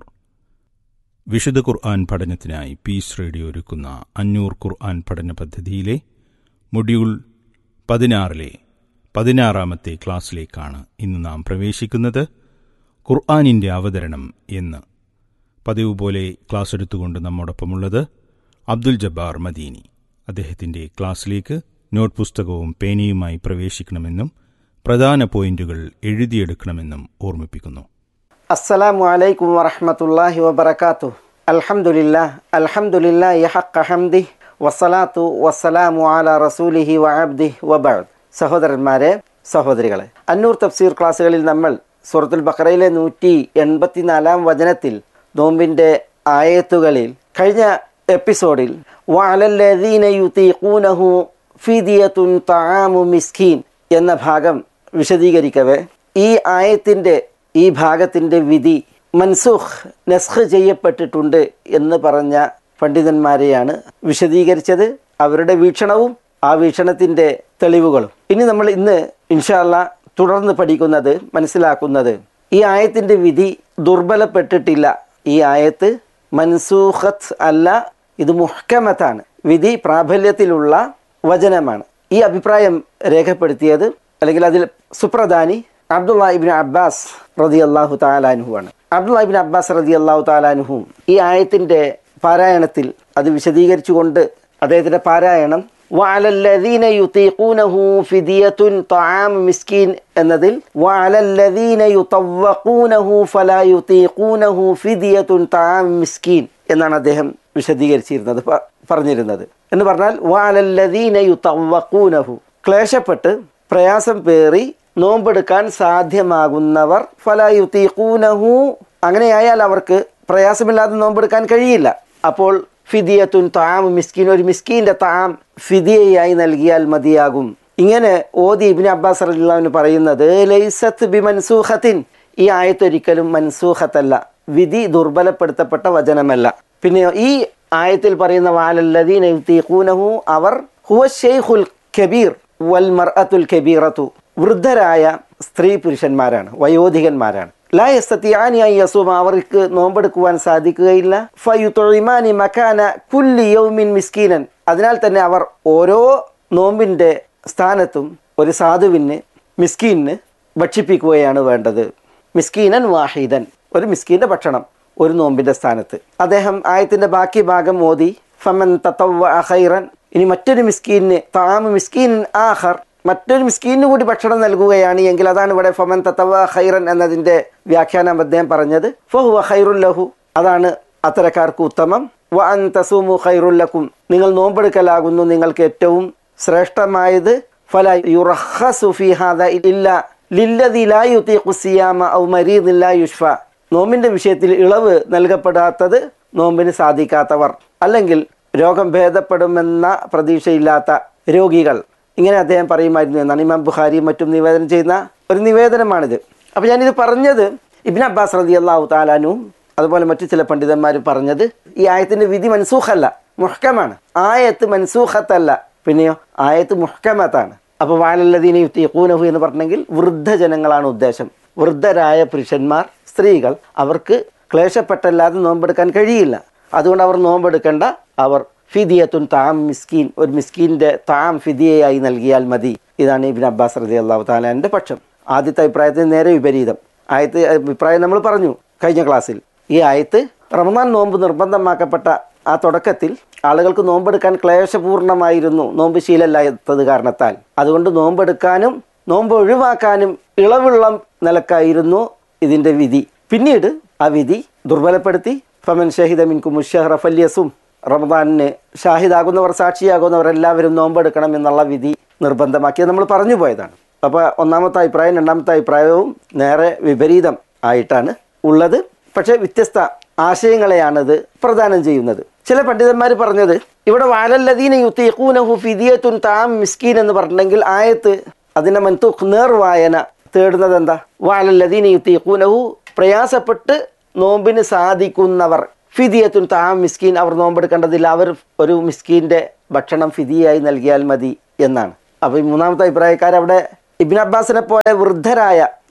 വിശുദ്ധ ഖുർആൻ പഠനത്തിനായി പീസ് റേഡിയോ ഒരുക്കുന്ന അന്നൂർ ഖുർആൻ പഠന പദ്ധതിയിലെ മൊഡ്യൂൾ പതിനാറിലെ പതിനാറാമത്തെ ക്ലാസ്സിലേക്കാണ് ഇന്ന് നാം പ്രവേശിക്കുന്നത് ഖുർആാനിൻ്റെ അവതരണം എന്ന് പതിവ് പോലെ ക്ലാസ് എടുത്തുകൊണ്ട് നമ്മോടൊപ്പമുള്ളത് അബ്ദുൽ ജബ്ബാർ മദീനി അദ്ദേഹത്തിൻ്റെ ക്ലാസ്സിലേക്ക് നോട്ട് പുസ്തകവും പേനയുമായി പ്രവേശിക്കണമെന്നും പ്രധാന പോയിന്റുകൾ എഴുതിയെടുക്കണമെന്നും ഓർമ്മിപ്പിക്കുന്നു السلام عليكم ورحمة الله وبركاته الحمد لله الحمد لله حق حمده والصلاة والسلام على رسوله وعبده وبعد സഹോദരന്മാരെ സഹോദരികളെ അന്നൂർ തഫ്സീർ ക്ലാസ്സുകളിൽ നമ്മൾ സൂറത്തുൽ ബക്കറയിലെ നൂറ്റി എൺപത്തിനാലാം വചനത്തിൽ നോമ്പിൻ്റെ ആയത്തുകളിൽ കഴിഞ്ഞ എപ്പിസോഡിൽ വഅലല്ലദീന യുതീഖൂനഹു ഫിദിയത്തുൻ തആമു മിസ്കീൻ എന്ന ഭാഗം വിശദീകരിക്കവേ ഈ ആയത്തിൻ്റെ ഈ ഭാഗത്തിൻ്റെ വിധി മൻസൂഖ് നസ്ഖ് ചെയ്യപ്പെട്ടിട്ടുണ്ട് എന്ന് പറഞ്ഞ പണ്ഡിതന്മാരെയാണ് വിശദീകരിച്ചത് അവരുടെ വീക്ഷണവും ആ വീക്ഷണത്തിൻ്റെ തെളിവുകളും ഇനി നമ്മൾ ഇന്ന് ഇൻഷാല്ല തുടർന്ന് പഠിക്കുന്നത് മനസ്സിലാക്കുന്നത് ഈ ആയത്തിൻ്റെ വിധി ദുർബലപ്പെട്ടിട്ടില്ല ഈ ആയത്ത് മൻസൂഖത്ത് അല്ല ഇത് മുഹ്കമത്താണ് വിധി പ്രാബല്യത്തിലുള്ള വചനമാണ് ഈ അഭിപ്രായം രേഖപ്പെടുത്തിയത് അല്ലെങ്കിൽ അതിൽ സുപ്രധാനി അബ്ദുള്ള ഇബിൻ അബ്ബാസ് റതി അള്ളാഹു താലാനുഹുവാണ് അബ്ദുള്ള ഇബിൻ അബ്ബാസ് റതി അള്ളാഹു താലാനുഹും ഈ ആയത്തിൻ്റെ പാരായണത്തിൽ അത് വിശദീകരിച്ചുകൊണ്ട് അദ്ദേഹത്തിൻ്റെ പാരായണം വഅലല്ലദീന യുതീഖൂനഹു ഫിദിയത്തുൻ തആം മിസ്കീൻ എന്നതിൽ വഅലല്ലദീന യുതവഖൂനഹു ഫലാ യുതീഖൂനഹു ഫിദിയത്തുൻ തആം മിസ്കീൻ എന്നാണ് അദ്ദേഹം വിശദീകരിച്ചിരുന്നത് പ- പറഞ്ഞിരുന്നത് എന്ന് പറഞ്ഞാൽ വഅലല്ലദീന യുതവഖൂനഹു ക്ലേശപ്പെട്ട് പ്രയാസം പേറി നോമ്പെടുക്കാൻ സാധ്യമാകുന്നവർ ഫലായുത്തീഖൂനഹു അങ്ങനെയായാൽ അവർക്ക് പ്രയാസമില്ലാതെ നോമ്പെടുക്കാൻ കഴിയില്ല അപ്പോൾ ഫിദിയത്തുൻ താം മിസ്കീൻ ഒരു മിസ്കീൻ്റെ താം ഫിദിയയായി നൽകിയാൽ മതിയാകും ഇങ്ങനെ ഓതി ഇബിൻ അബ്ബാസ് റളിയല്ലാഹു പറയുന്നത് ലൈസത്ത് ബി മൻസൂഖത്തിൻ ഈ ആയത്തൊരിക്കലും മൻസൂഖത്തല്ല വിധി ദുർബലപ്പെടുത്തപ്പെട്ട വചനമല്ല പിന്നെ ഈ ആയത്തിൽ പറയുന്ന വാലല്ലദീന യുത്തീഖൂനഹു അവർ ഹുവ ഷെയ്ഖുൽ കബീർ വൽ മർഅത്തുൽ കബീറത്തു വൃദ്ധരായ സ്ത്രീ പുരുഷന്മാരാണ് വയോധികന്മാരാണ് ലാ യസ്തത്തിയാനി അൻ യസൂമ അവർക്ക് നോമ്പെടുക്കുവാൻ സാധിക്കുകയില്ല ഫയുതൊഴിമാനി മക്കാന കുല്ലി യൗമിൻ മിസ്കീനൻ അതിനാൽ തന്നെ അവർ ഓരോ നോമ്പിൻ്റെ സ്ഥാനത്തും ഒരു സാധുവിന് മിസ്കീന് ഭക്ഷിപ്പിക്കുകയാണ് വേണ്ടത് മിസ്കീനൻ വാഹിദൻ ഒരു മിസ്കീൻ്റെ ഭക്ഷണം ഒരു നോമ്പിൻ്റെ സ്ഥാനത്ത് അദ്ദേഹം ആയത്തിൻ്റെ ബാക്കി ഭാഗം ഓതി ഫമൻ തത്തവ ഖൈറൻ ഇനി മറ്റൊരു മിസ്കീന് താമ മിസ്കീൻ ആഹർ മറ്റൊരു മിസ്കീനു കൂടി ഭക്ഷണം നൽകുകയാണ് എങ്കിൽ അതാണ് ഇവിടെ ഫമൻ തത്തവ ഖൈറൻ എന്നതിൻ്റെ വ്യാഖ്യാനം അദ്ദേഹം പറഞ്ഞത് ഫഹുവ ഖൈറുൽ ലഹു അതാണ് അത്തരക്കാർക്ക് ഉത്തമം വ അൻ തസൂമു ഖൈറുൽ ലക്കും നിങ്ങൾ നോമ്പെടുക്കലാകുന്നു നിങ്ങൾക്ക് ഏറ്റവും ശ്രേഷ്ഠമായത് ഫല യുറഹസു ഫി ഹാദ ഇല്ല ലില്ലദി ലാ യുതീഖു സിയാമ ഔ മരീദിൻ ലാ യുഷ്ഫ നോമ്പിന്റെ വിഷയത്തിൽ ഇളവ് നൽകപ്പെടാത്തത് നോമ്പിന് സാധിക്കാത്തവർ അല്ലെങ്കിൽ രോഗം ഭേദപ്പെടുമെന്ന പ്രതീക്ഷയില്ലാത്ത രോഗികൾ ഇങ്ങനെ അദ്ദേഹം പറയുമായിരുന്നു എന്നാണ് ഇമാം ബുഖാരിയും മറ്റും നിവേദനം ചെയ്യുന്ന ഒരു നിവേദനമാണിത് അപ്പോൾ ഞാനിത് പറഞ്ഞത് ഇബിൻ അബ്ബാസ് റതി അള്ളാഹു താലാനും അതുപോലെ മറ്റു ചില പണ്ഡിതന്മാർ പറഞ്ഞത് ഈ ആയത്തിന്റെ വിധി മൻസൂഖല്ല മുഹ്കമാണ് ആയത്ത് മൻസൂഖത്തല്ല പിന്നെയോ ആയത്ത് മുഹ്കമത്താണ് അപ്പോൾ വാലല്ലദീന യുത്തീഖൂനഹു എന്ന് പറഞ്ഞെങ്കിൽ വൃദ്ധജനങ്ങളാണ് ഉദ്ദേശം വൃദ്ധരായ പുരുഷന്മാർ സ്ത്രീകൾ അവർക്ക് ക്ലേശപ്പെട്ടല്ലാതെ നോമ്പെടുക്കാൻ കഴിയില്ല അതുകൊണ്ട് അവർ നോമ്പെടുക്കേണ്ട അവർ ഫിദിയത്തുൻ താം മിസ്കീൻ ഒരു മിസ്കീൻ്റെ താം ഫിദിയയായി നൽകിയാൽ മതി ഇതാണ് ഇബിൻ അബ്ബാസ് റതി അള്ളാഹു താലാൻ്റെ പക്ഷം ആദ്യത്തെ അഭിപ്രായത്തിന് നേരെ വിപരീതം ആയത്ത് അഭിപ്രായം നമ്മൾ പറഞ്ഞു കഴിഞ്ഞ ക്ലാസ്സിൽ ഈ ആയത്ത് റമദാൻ നോമ്പ് നിർബന്ധമാക്കപ്പെട്ട ആ തുടക്കത്തിൽ ആളുകൾക്ക് നോമ്പെടുക്കാൻ ക്ലേശപൂർണമായിരുന്നു നോമ്പ് ശീലമില്ലാത്തത് കാരണത്താൽ അതുകൊണ്ട് നോമ്പെടുക്കാനും നോമ്പ് ഒഴിവാക്കാനും ഇളവുള്ള നിലക്കായിരുന്നു ഇതിൻ്റെ വിധി പിന്നീട് ആ വിധി ദുർബലപ്പെടുത്തി ഫമൻ ഷഹിദ മിൻകു മുഷഹറ ഫല്യസും റമദാനിന് ഷാഹിദാകുന്നവർ സാക്ഷിയാകുന്നവർ എല്ലാവരും നോമ്പെടുക്കണം എന്നുള്ള വിധി നിർബന്ധമാക്കിയത് നമ്മൾ പറഞ്ഞു പോയതാണ് അപ്പോൾ ഒന്നാമത്തെ അഭിപ്രായം രണ്ടാമത്തെ അഭിപ്രായവും നേരെ വിപരീതം ആയിട്ടാണ് ഉള്ളത് പക്ഷേ വ്യത്യസ്ത ആശയങ്ങളെയാണിത് പ്രദാനം ചെയ്യുന്നത് ചില പണ്ഡിതന്മാർ പറഞ്ഞത് ഇവിടെ വാലല്ലദീന യുത്തീഖൂനഹു ഫിദിയത്തുൻ താം മിസ്കീൻ എന്ന് പറഞ്ഞിട്ടുണ്ടെങ്കിൽ ആയത്ത് അതിൻ്റെ മൻതൂഖ് നേർവായന തേടുന്നത് എന്താ വാലല്ലദീന യുത്തീഖൂനഹു പ്രയാസപ്പെട്ട് നോമ്പിന് സാധിക്കുന്നവർ ഫിദിയത്തുൻ താം മിസ്കീൻ അവർ നോമ്പെടുക്കേണ്ടതില്ല അവർ ഒരു മിസ്കീൻ്റെ ഭക്ഷണം ഫിദിയായി നൽകിയാൽ മതി എന്നാണ് അപ്പോൾ ഈ മൂന്നാമത്തെ അഭിപ്രായക്കാർ അവിടെ ഇബിൻ അബ്ബാസിനെ പോലെ വൃദ്ധരായ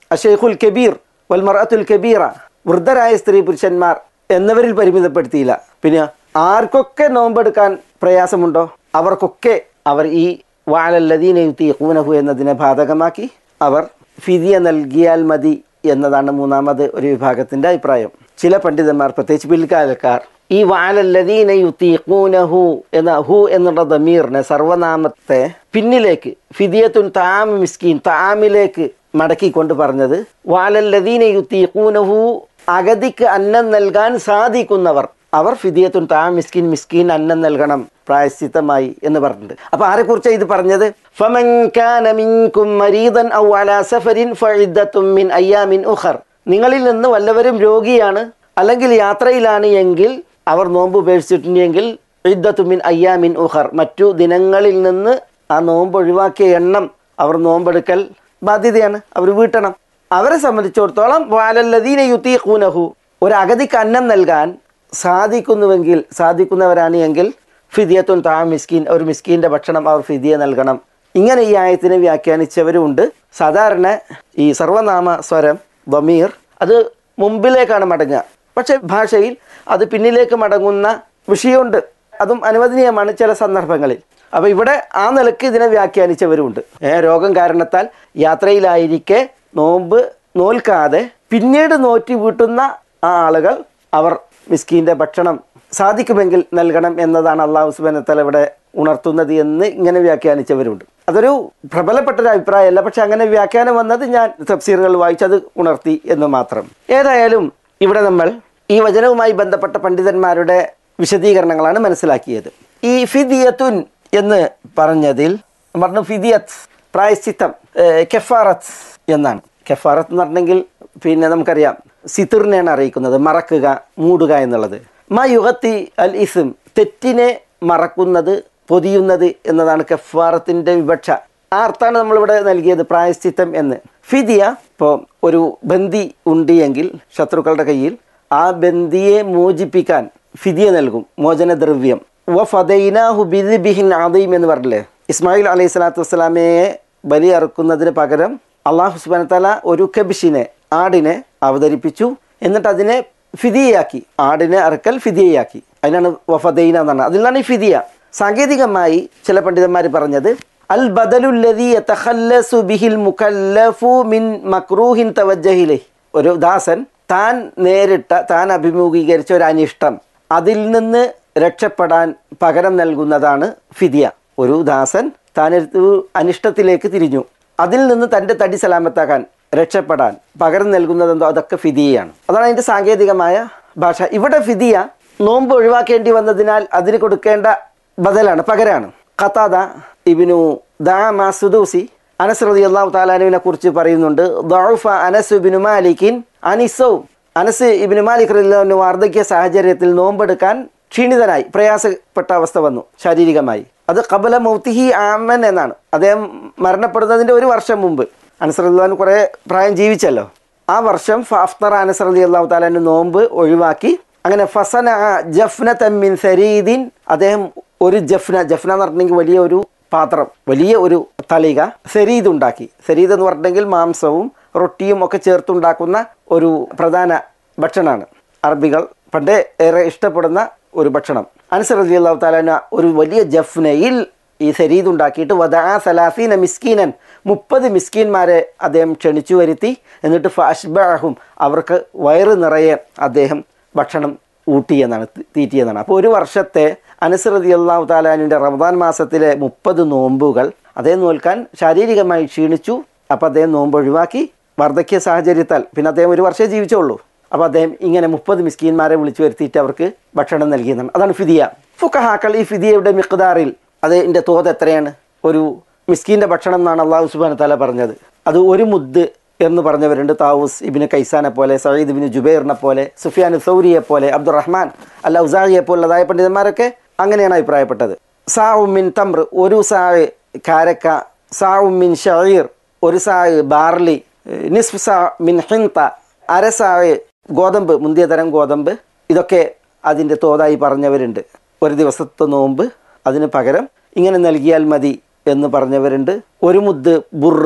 അഷേഖുൽ കബീർ വൽമറത്തുൽ കബീറ വൃദ്ധരായ സ്ത്രീ പുരുഷന്മാർ എന്നിവരിൽ പരിമിതപ്പെടുത്തിയില്ല പിന്നെ ആർക്കൊക്കെ നോമ്പെടുക്കാൻ പ്രയാസമുണ്ടോ അവർക്കൊക്കെ അവർ ഈ വാലല്ലദീന യുത്തീഖൂനഹു എന്നതിനെ ബാധകമാക്കി അവർ ഫിദിയ നൽകിയാൽ മതി എന്നതാണ് മൂന്നാമത് ഒരു വിഭാഗത്തിന്റെ അഭിപ്രായം ചില പണ്ഡിതന്മാർ പ്രത്യേകിച്ച് പിൽക്കാലക്കാർ ഈ വാലല്ലദീന യുത്തീഖൂനഹു എന്ന ഹു എന്നുള്ള ദമീറിനെ സർവനാമത്തെ പിന്നിലേക്ക് ഫിദിയത്തുൻ താം മിസ്കീൻ താമിലേക്ക് മടക്കിക്കൊണ്ട് പറഞ്ഞത് വാലല്ലദീന യുത്തീഖൂനഹു അഗതിക്ക് അന്നം നൽകാൻ സാധിക്കുന്നവർ അവർ ഫിദിയത്തുൻ താം മിസ്കിൻ മിസ്കീൻ അന്നം നൽകണം പ്രായശ്ചിത്തമായി എന്ന് പറഞ്ഞിട്ടുണ്ട് അപ്പൊ ആരെക്കുറിച്ചാണ് ഇത് പറഞ്ഞത് ഫമൻ കാന മിൻകും മരീദൻ ഔ അലാ സഫരിൻ ഫഇദ്ദത്തും മിൻ അയ്യാമിൻ ഉഖർ നിങ്ങളിൽ നിന്ന് വല്ലവരും രോഗിയാണ് അല്ലെങ്കിൽ യാത്രയിലാണ് എങ്കിൽ അവർ നോമ്പ് ഉപേക്ഷിച്ചിട്ടുണ്ടെങ്കിൽ ഇദ്ദത്തുമിൻ അയ്യാമിൻ ഉഖർ മറ്റു ദിനങ്ങളിൽ നിന്ന് ആ നോമ്പ് ഒഴിവാക്കിയ എണ്ണം അവർ നോമ്പെടുക്കൽ ബാധ്യതയാണ് അവർ വീട്ടണം അവരെ സംബന്ധിച്ചിടത്തോളം വാലല്ലദീന യുത്തീഖൂനഹു ഒരു അഗതിക്ക് അന്നം നൽകാൻ സാധിക്കുന്നുവെങ്കിൽ സാധിക്കുന്നവരാണ് എങ്കിൽ ഫിദിയത്തുൻ താ മിസ്കീൻ ഒരു മിസ്കീൻ്റെ ഭക്ഷണം അവർ ഫിദിയ നൽകണം ഇങ്ങനെ ഈ ആയത്തിനെ വ്യാഖ്യാനിച്ചവരുമുണ്ട് സാധാരണ ഈ സർവനാമ സ്വരം ബമീർ അത് മുമ്പിലേക്കാണ് മടങ്ങുക പക്ഷെ ഭാഷയിൽ അത് പിന്നിലേക്ക് മടങ്ങുന്ന വിഷയമുണ്ട് അതും അനുവദനീയമാണ് ചില സന്ദർഭങ്ങളിൽ അപ്പോൾ ഇവിടെ ആ നിലക്ക് ഇതിനെ വ്യാഖ്യാനിച്ചവരുമുണ്ട് ഏ രോഗം കാരണത്താൽ യാത്രയിലായിരിക്കെ നോമ്പ് നോൽക്കാതെ പിന്നീട് നോറ്റി വീട്ടുന്ന ആ ആളുകൾ അവർ മിസ്കീൻ്റെ ഭക്ഷണം സാധിക്കുമെങ്കിൽ നൽകണം എന്നതാണ് അള്ളാഹു സുബാനത്തല ഇവിടെ ഉണർത്തുന്നത് എന്ന് ഇങ്ങനെ വ്യാഖ്യാനിച്ചവരുണ്ട് അതൊരു പ്രബലപ്പെട്ട ഒരു അഭിപ്രായമല്ല പക്ഷെ അങ്ങനെ വ്യാഖ്യാനം വന്നത് ഞാൻ തഫ്സീറുകൾ വായിച്ചത് ഉണർത്തി എന്ന് മാത്രം ഏതായാലും ഇവിടെ നമ്മൾ ഈ വചനവുമായി ബന്ധപ്പെട്ട പണ്ഡിതന്മാരുടെ വിശദീകരണങ്ങളാണ് മനസ്സിലാക്കിയത് ഈ ഫിദിയത്തുൻ എന്ന് പറഞ്ഞതിൽ പറഞ്ഞു ഫിദിയത്ത് പ്രായശ്ചിത്തം ഏഹ് കെഫാറത്ത് എന്നാണ് കെഫാറത്ത് എന്ന് പറഞ്ഞെങ്കിൽ പിന്നെ നമുക്കറിയാം സിത്തിറിനെയാണ് അറിയിക്കുന്നത് മറക്കുക മൂടുക എന്നുള്ളത് മ യുഗത്തി അൽ ഇസ്ം തെറ്റിനെ മറക്കുന്നത് പൊതിയുന്നത് എന്നതാണ് കഫാറത്തിൻ്റെ വിവക്ഷ ആ അർത്ഥാണ് നമ്മളിവിടെ നൽകിയത് പ്രായശ്ചിത്തം എന്ന് ഫിദിയ ഇപ്പോൾ ഒരു ബന്ദി ഉണ്ട് എങ്കിൽ ശത്രുക്കളുടെ കയ്യിൽ ആ ബന്ദിയെ മോചിപ്പിക്കാൻ ഫിദിയ നൽകും മോചനദ്രവ്യം വ ഫദൈനാഹു ബിദിബിഹിൻ ആദീം എന്ന് പറഞ്ഞില്ലേ ഇസ്മായിൽ അലൈഹി സ്വലാത്തു വസ്സലാമയെ ബലി അറുക്കുന്നതിന് പകരം അള്ളാഹു സുബാനത്തല ഒരു കബിഷിനെ ആടിനെ അവതരിപ്പിച്ചു എന്നിട്ട് അതിനെ ഫിദിയയാക്കി ആടിനെ അറുക്കൽ ഫിദിയയാക്കി അതിനാണ് വഫദൈന എന്നാണ് അതിൽ നിന്നാണ് ഈ ഫിദിയ സാങ്കേതികമായി ചില പണ്ഡിതന്മാർ പറഞ്ഞത് അൽ ബദലുല്ലദി യതഖല്ലസു ബിഹിൽ മുകല്ലഫു മിൻ മക്രൂഹിൻ തവജ്ജഹിലൈ ഒരു ദാസൻ താൻ നേരിട്ട താൻ അഭിമുഖീകരിച്ച ഒരു അനിഷ്ടം അതിൽ നിന്ന് രക്ഷപ്പെടാൻ പകരം നൽകുന്നതാണ് ഫിദിയ ഒരു ദാസൻ താൻ ഒരു അനിഷ്ടത്തിലേക്ക് തിരിഞ്ഞു അതിൽ നിന്ന് തൻ്റെ തടി സലാമത്താക്കാൻ രക്ഷപ്പെടാൻ പകരം നൽകുന്നതെന്തോ അതൊക്കെ ഫിദിയയാണ് അതാണ് അതിൻ്റെ സാങ്കേതികമായ ഭാഷ ഇവിടെ ഫിദിയ നോമ്പ് ഒഴിവാക്കേണ്ടി വന്നതിനാൽ അതിന് കൊടുക്കേണ്ട ബദലാണ് പകരാണ് ഖത്താദ ഇബിനു ദാമ സുദൂസി അനസ് റതി അള്ളാഹു താലാനുവിനെ കുറിച്ച് പറയുന്നുണ്ട് ദൗഫ അനസ് ഇബിനു മാലിക്കിൻ അനിസൗ അനസ് ഇബിനു മാലിക് റലിന് വാർദ്ധക്യ സാഹചര്യത്തിൽ നോമ്പെടുക്കാൻ ക്ഷീണിതനായി പ്രയാസപ്പെട്ട അവസ്ഥ വന്നു ശാരീരികമായി അത് കബല മൗത്തിഹി ആമൻ എന്നാണ് അദ്ദേഹം മരണപ്പെടുന്നതിൻ്റെ ഒരു വർഷം മുമ്പ് അനസ് റലിന് കുറേ പ്രായം ജീവിച്ചല്ലോ ആ വർഷം ഫാഫ്തർ അനസ് റലി അള്ളാഹു താലാന് നോമ്പ് ഒഴിവാക്കി അങ്ങനെ ഫസന ജഫ്ന തമ്മിൻ സരീദിൻ അദ്ദേഹം ഒരു ജഫ്ന ജഫ്ന എന്ന് പറഞ്ഞിട്ടുണ്ടെങ്കിൽ വലിയ ഒരു പാത്രം വലിയ ഒരു തളിക സരീദ് ഉണ്ടാക്കി സരീദ് എന്ന് പറഞ്ഞിട്ടുണ്ടെങ്കിൽ മാംസവും റൊട്ടിയും ഒക്കെ ചേർത്തുണ്ടാക്കുന്ന ഒരു പ്രധാന ഭക്ഷണമാണ് അറബികൾ പണ്ടേ ഏറെ ഇഷ്ടപ്പെടുന്ന ഒരു ഭക്ഷണം അൻസർ അലി അള്ളാഹു താലാന ഒരു വലിയ ജഫ്നയിൽ ഈ സരീദ് ഉണ്ടാക്കിയിട്ട് വദാ സലാസീന മിസ്കീനൻ മുപ്പത് മിസ്കീന്മാരെ അദ്ദേഹം ക്ഷണിച്ചു വരുത്തി എന്നിട്ട് ഫാഷ്ബാഹും അവർക്ക് വയറ് നിറയെ അദ്ദേഹം ഭക്ഷണം ഊട്ടിയെന്നാണ് തീറ്റിയെന്നാണ് അപ്പോൾ ഒരു വർഷത്തെ അനുസൃതി അള്ളാഹു താലാനിൻ്റെ റമദാൻ മാസത്തിലെ മുപ്പത് നോമ്പുകൾ അദ്ദേഹം നോൽക്കാൻ ശാരീരികമായി ക്ഷീണിച്ചു അപ്പോൾ അദ്ദേഹം നോമ്പ് ഒഴിവാക്കി വാർദ്ധക്യ സാഹചര്യത്താൽ പിന്നെ അദ്ദേഹം ഒരു വർഷമേ ജീവിച്ചുള്ളൂ അപ്പോൾ അദ്ദേഹം ഇങ്ങനെ മുപ്പത് മിസ്കീന്മാരെ വിളിച്ചു വരുത്തിയിട്ട് അവർക്ക് ഭക്ഷണം നൽകിയെന്നാണ് അതാണ് ഫിദിയ ഫുക്കഹാക്കൾ ഈ ഫിദിയയുടെ മിഖ്താറിൽ അതിൻ്റെ തോത് എത്രയാണ് ഒരു മിസ്കീൻ്റെ ഭക്ഷണം എന്നാണ് അള്ളാഹു സുബാന തല പറഞ്ഞത് അത് ഒരു മുദ് എന്ന് പറഞ്ഞവരുണ്ട് താവൂസ് ഇബിന് കൈസാനെ പോലെ സയ്യിദ് ഇബിന് ജുബൈറിനെ പോലെ സുഫിയാൻ സൗരിയെ പോലെ അബ്ദുറഹ്മാൻ അല്ല ഉസാഹിയെ പോലുള്ളതായ പണ്ഡിതന്മാരൊക്കെ അങ്ങനെയാണ് അഭിപ്രായപ്പെട്ടത് സാവുമിൻ തമ്ര ഒരു സായ് കാരക്ക സാവുമിൻ ഷയീർ ഒരു സായ് ബാർലി നിസ്ഫ് സാ മിൻ ഹിൻത അര സായ് ഗോതമ്പ് മുന്തിയ തരം ഗോതമ്പ് ഇതൊക്കെ അതിൻ്റെ തോതായി പറഞ്ഞവരുണ്ട് ഒരു ദിവസത്തെ നോമ്പ് അതിന് പകരം ഇങ്ങനെ നൽകിയാൽ മതി എന്ന് പറഞ്ഞവരുണ്ട് ഒരു മുദ് ബുറ്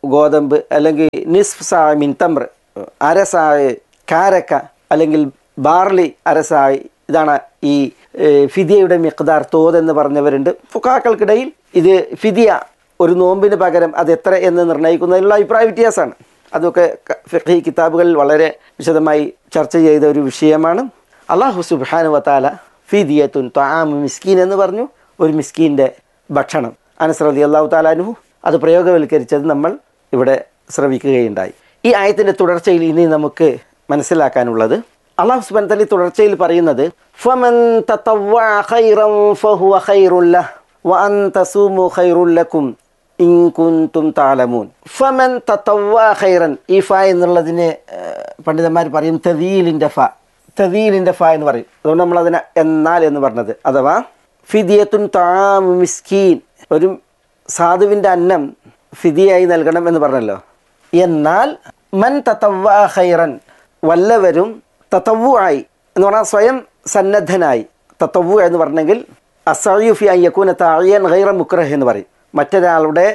ഗോതമ്പ് അല്ലെങ്കിൽ നിസ്ഫ് സാ മിൻ തമ്ര അരസായ് കാരക്ക അല്ലെങ്കിൽ ബാർലി അരസായ് ഇതാണ് ഈ ഏഹ്, ഫിദിയയുടെ മിഖ്ദാർ തോത് എന്ന് പറഞ്ഞവരുണ്ട് ഫുക്കാക്കൾക്കിടയിൽ ഇത് ഫിദിയ ഒരു നോമ്പിന് പകരം അത് എത്ര എന്ന് നിർണ്ണയിക്കുന്നതിനുള്ള അഭിപ്രായ വ്യത്യാസമാണ് അതൊക്കെ ക- ഫിഖ്ഹി കിതാബുകളിൽ വളരെ വിശദമായി ചർച്ച ചെയ്ത ഒരു വിഷയമാണ് അള്ളാഹു സുബാനു വത്താല ഫിദിയത്തുൻ ത്വാമു മിസ്കീൻ എന്ന് പറഞ്ഞു ഒരു മിസ്കീൻ്റെ ഭക്ഷണം അനസ്രതി അള്ളാഹു താലാനുഹു അത് പ്രയോഗവൽക്കരിച്ചത് നമ്മൾ ഇവിടെ ശ്രവിക്കുകയുണ്ടായി ഈ ആയത്തിൻ്റെ തുടർച്ചയിൽ ഇനി നമുക്ക് മനസ്സിലാക്കാനുള്ളത് അള്ളാഹു സുബാൻ തലി തുടർച്ചയിൽ പറയുന്നത് ഫമൻ തതവ്വഅ ഖൈറൻ ഫഹുവ ഖൈറുൻ ലഹ് വഅൻ തസൂമു ഖൈറുൻ ലക്കും ഇൻ കുൻതും തഅലമൂൻ ഫമൻ തതവ്വഅ ഖൈറൻ ഈ ഫ എന്നുള്ളതിന് ഏഹ്, പണ്ഡിതന്മാർ പറയും തദീലിൻ്റെ ഫ തദീലിൻ്റെ ഫ എന്ന് പറയും അതുകൊണ്ട് നമ്മൾ അതിനെ എന്നാൽ എന്ന് പറഞ്ഞത് അഥവാ ഫിദിയത്തുൻ താമു മിസ്കീൻ ഒരു സാധുവിൻ്റെ അന്നം ഫിദിയായി നൽകണം എന്ന് പറഞ്ഞല്ലോ എന്നാൽ മൻ തതവ്വ ഖൈറൻ വല്ലവരും തത്തവു ആയി എന്ന് പറഞ്ഞാൽ സ്വയം സന്നദ്ധനായി തത്തവു എന്ന് പറഞ്ഞെങ്കിൽ അസയുഫി അയ്യക്കൂന താഴിയൻ ഗൈറ മുക്രഹ് എന്ന് പറയും മറ്റൊരാളുടെ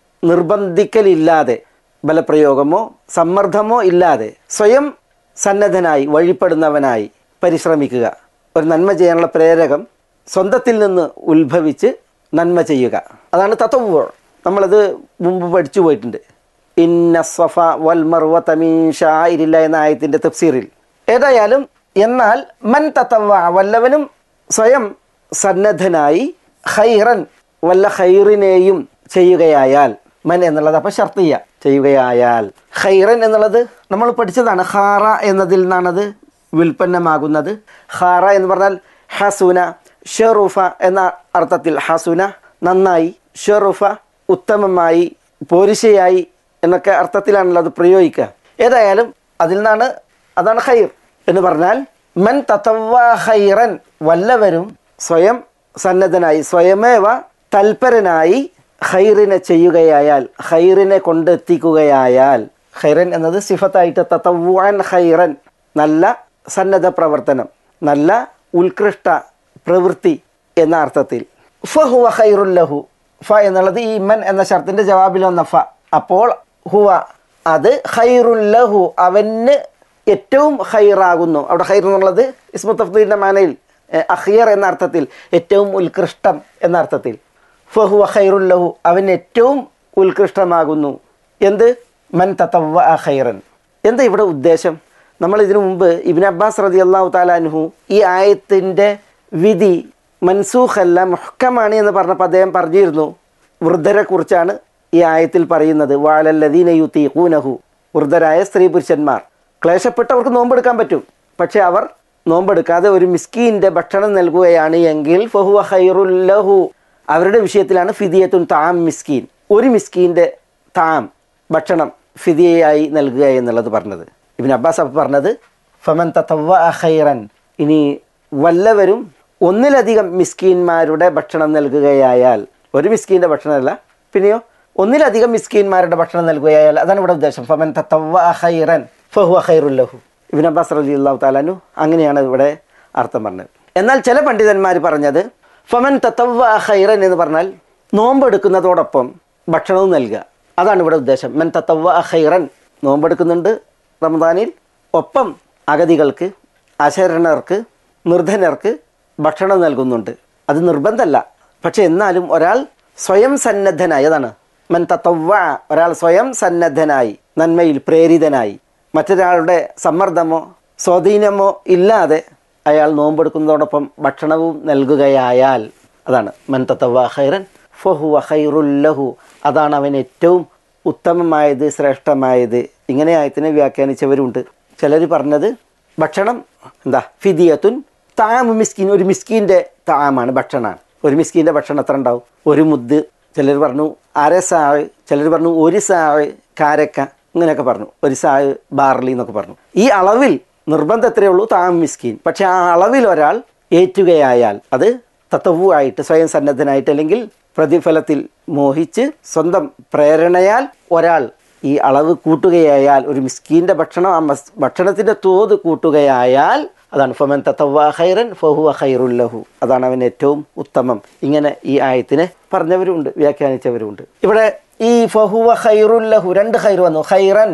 നിർബന്ധിക്കലില്ലാതെ ബലപ്രയോഗമോ സമ്മർദ്ദമോ ഇല്ലാതെ സ്വയം സന്നദ്ധനായി വഴിപ്പെടുന്നവനായി പരിശ്രമിക്കുക ഒരു നന്മ ചെയ്യാനുള്ള പ്രേരകം സ്വന്തത്തിൽ നിന്ന് ഉത്ഭവിച്ച് നന്മ ചെയ്യുക അതാണ് തത്വ നമ്മളത് മുമ്പ് പഠിച്ചു പോയിട്ടുണ്ട് ഇന്ന സഫ വൽ മർവ തമീൻ ഷായിരില്ല എന്ന ആയത്തിൻ്റെ തഫ്സീറിൽ ഏതായാലും എന്നാൽ മൻ തത്തവ വല്ലവനും സ്വയം സന്നദ്ധനായി ഖൈറൻ വല്ല ഖൈറിനെയും ചെയ്യുകയായാൽ മൻ എന്നുള്ളത് അപ്പം ഷർത്തിയ ചെയ്യുകയായാൽ ഖൈറൻ എന്നുള്ളത് നമ്മൾ പഠിച്ചതാണ് ഖാറ എന്നതിൽ നിന്നാണത് വിൽപ്പന്നമാകുന്നത് ഖാറ എന്ന് പറഞ്ഞാൽ ഹസുന ഷെറുഫ എന്ന അർത്ഥത്തിൽ ഹസുന നന്നായി ഷെറുഫ ഉത്തമമായി പോരിശയായി എന്നൊക്കെ അർത്ഥത്തിലാണല്ലോ അത് പ്രയോഗിക്കുക ഏതായാലും അതിൽ നിന്നാണ് അതാണ് ഖൈർ എന്ന് പറഞ്ഞാൽ മൻ തത്തവ ഖൈറൻ വല്ലവരും സ്വയം സന്നദ്ധനായി സ്വയമേവ തൽപരനായി ഖൈറിനെ ചെയ്യുകയായാൽ ഖൈറിനെ കൊണ്ടെത്തിക്കുകയായാൽ ഖൈറൻ എന്നത് സിഫത്തായിട്ട് തത്തവാൻ ഖൈറൻ നല്ല സന്നദ്ധ പ്രവർത്തനം നല്ല ഉത്കൃഷ്ട പ്രവൃത്തി എന്ന അർത്ഥത്തിൽ ഫഹുവ ഖൈറുല്ലഹു ഫ എന്നുള്ളത് ഈ മൻ എന്ന ഷർത്തിൻ്റെ ജവാബിൽ വന്ന ഫ അപ്പോൾ ഹുവ അത് ഖൈറുല്ലഹു അവന് ഏറ്റവും ഖൈറാകുന്നു അവിടെ ഖൈർ എന്നുള്ളത് ഇസ്മു തഫ്ദീലിൻ്റെ മാനയിൽ ഏഹ്, അഖിയർ എന്ന അർത്ഥത്തിൽ ഏറ്റവും ഉത്കൃഷ്ടം എന്ന അർത്ഥത്തിൽ ഫഹുവ ഖൈറുല്ലഹു അവന് ഏറ്റവും ഉത്കൃഷ്ടമാകുന്നു എന്ത് മൻ തത്തവ ഖൈറൻ എന്താ ഇവിടെ ഉദ്ദേശം നമ്മൾ ഇതിനു മുമ്പ് ഇബിൻ അബ്ബാസ് റതി അള്ളാഹു താലാൻഹു ഈ ആയത്തിൻ്റെ വിധി മൻസൂഖല്ല മുഹക്കമാണ് എന്ന് പറഞ്ഞപ്പോൾ അദ്ദേഹം പറഞ്ഞിരുന്നു വൃദ്ധരെ കുറിച്ചാണ് ഈ ആയത്തിൽ പറയുന്നത് വാലല്ലദീന യുത്തീഖൂനഹു വൃദ്ധരായ സ്ത്രീ പുരുഷന്മാർ ക്ലേശപ്പെട്ടവർക്ക് നോമ്പെടുക്കാൻ പറ്റും പക്ഷേ അവർ നോമ്പെടുക്കാതെ ഒരു മിസ്കീൻ്റെ ഭക്ഷണം നൽകുകയാണ് എങ്കിൽ ഫഹുവ ഖൈറുല്ലഹു അവരുടെ വിഷയത്തിലാണ് ഫിദിയത്തുൻ താം മിസ്കീൻ ഒരു മിസ്കീൻ്റെ താം ഭക്ഷണം ഫിദിയയായി നൽകുക എന്നുള്ളത് പറഞ്ഞത് ഇബിൻ അബ്ബാസ് അപ്പോൾ പറഞ്ഞത് ഫമൻ തത്തവ ഖൈറൻ ഇനി വല്ലവരും ഒന്നിലധികം മിസ്കീന്മാരുടെ ഭക്ഷണം നൽകുകയായാൽ ഒരു മിസ്കീൻ്റെ ഭക്ഷണമല്ല പിന്നെയോ ഒന്നിലധികം മിസ്കീന്മാരുടെ ഭക്ഷണം നൽകുകയായാൽ അതാണ് ഇവിടെ ഉദ്ദേശം ഫമൻ തത്തവ ഖൈറൻ ഫഹുവ ഖൈറുല്ലഹു ഇബിൻ അബ്ബാസ് റലി അള്ളാഹു താലാനു അങ്ങനെയാണ് ഇവിടെ അർത്ഥം പറഞ്ഞത് എന്നാൽ ചില പണ്ഡിതന്മാർ പറഞ്ഞത് ഫമൻ തത്തവ ഖൈറൻ എന്ന് പറഞ്ഞാൽ നോമ്പെടുക്കുന്നതോടൊപ്പം ഭക്ഷണവും നൽകുക അതാണ് ഇവിടെ ഉദ്ദേശം മൻ തത്തവ ഖൈറൻ നോമ്പെടുക്കുന്നുണ്ട് റമദാനിൽ ഒപ്പം അഗതികൾക്ക് അശരണർക്ക് നിർധനർക്ക് ഭക്ഷണം നൽകുന്നുണ്ട് അത് നിർബന്ധമല്ല പക്ഷെ എന്നാലും ഒരാൾ സ്വയം സന്നദ്ധനായി അതാണ് മൻ തത്തവ ഒരാൾ സ്വയം സന്നദ്ധനായി നന്മയിൽ പ്രേരിതനായി മറ്റൊരാളുടെ സമ്മർദ്ദമോ സ്വാധീനമോ ഇല്ലാതെ അയാൾ നോമ്പെടുക്കുന്നതോടൊപ്പം ഭക്ഷണവും നൽകുകയായാൽ അതാണ് മൻ തത്തവ ഖൈറൻ ഫഹുവ ഖൈറുല്ലഹു അതാണ് അവൻ ഏറ്റവും ഉത്തമമായത് ശ്രേഷ്ഠമായത് ഇങ്ങനെ ആയത്തിനെ വ്യാഖ്യാനിച്ചവരുണ്ട് ചിലർ പറഞ്ഞത് ഭക്ഷണം എന്താ ഫിദിയത്തുൻ താമ് മിസ്കിൻ ഒരു മിസ്കിൻ്റെ താമാണ് ഭക്ഷണമാണ് ഒരു മിസ്കിൻ്റെ ഭക്ഷണം എത്ര ഉണ്ടാവും ഒരു മുദ്ദ് ചിലർ പറഞ്ഞു അര സാഴ് ചിലർ പറഞ്ഞു ഒരു സാഴ് കാരക്ക ഇങ്ങനെയൊക്കെ പറഞ്ഞു ഒരു സാഴ് ബാർലി എന്നൊക്കെ പറഞ്ഞു ഈ അളവിൽ നിർബന്ധം എത്രയേ ഉള്ളൂ താം മിസ്കീൻ പക്ഷെ ആ അളവിൽ ഒരാൾ ഏറ്റുകയായാൽ അത് തത്വു ആയിട്ട് സ്വയം സന്നദ്ധനായിട്ട് അല്ലെങ്കിൽ പ്രതിഫലത്തിൽ മോഹിച്ച് സ്വന്തം പ്രേരണയാൽ ഒരാൾ ഈ അളവ് കൂട്ടുകയായാൽ ഒരു മിസ്കീൻ്റെ ഭക്ഷണം ആ മസ് ഭക്ഷണത്തിൻ്റെ തോത് കൂട്ടുകയായാൽ അതാണ് ഫമൻ തത്തവ ഖൈറൻ ഫഹുവ ഖൈറുല്ലഹു അതാണ് അവൻ ഏറ്റവും ഉത്തമം ഇങ്ങനെ ഈ ആയത്തിനെ പറഞ്ഞവരുണ്ട് വ്യാഖ്യാനിച്ചവരുണ്ട് ഇവിടെ ഈ ഫഹുവ ഖൈറുല്ലഹു രണ്ട് ഖൈർ വന്നു ഖൈറൻ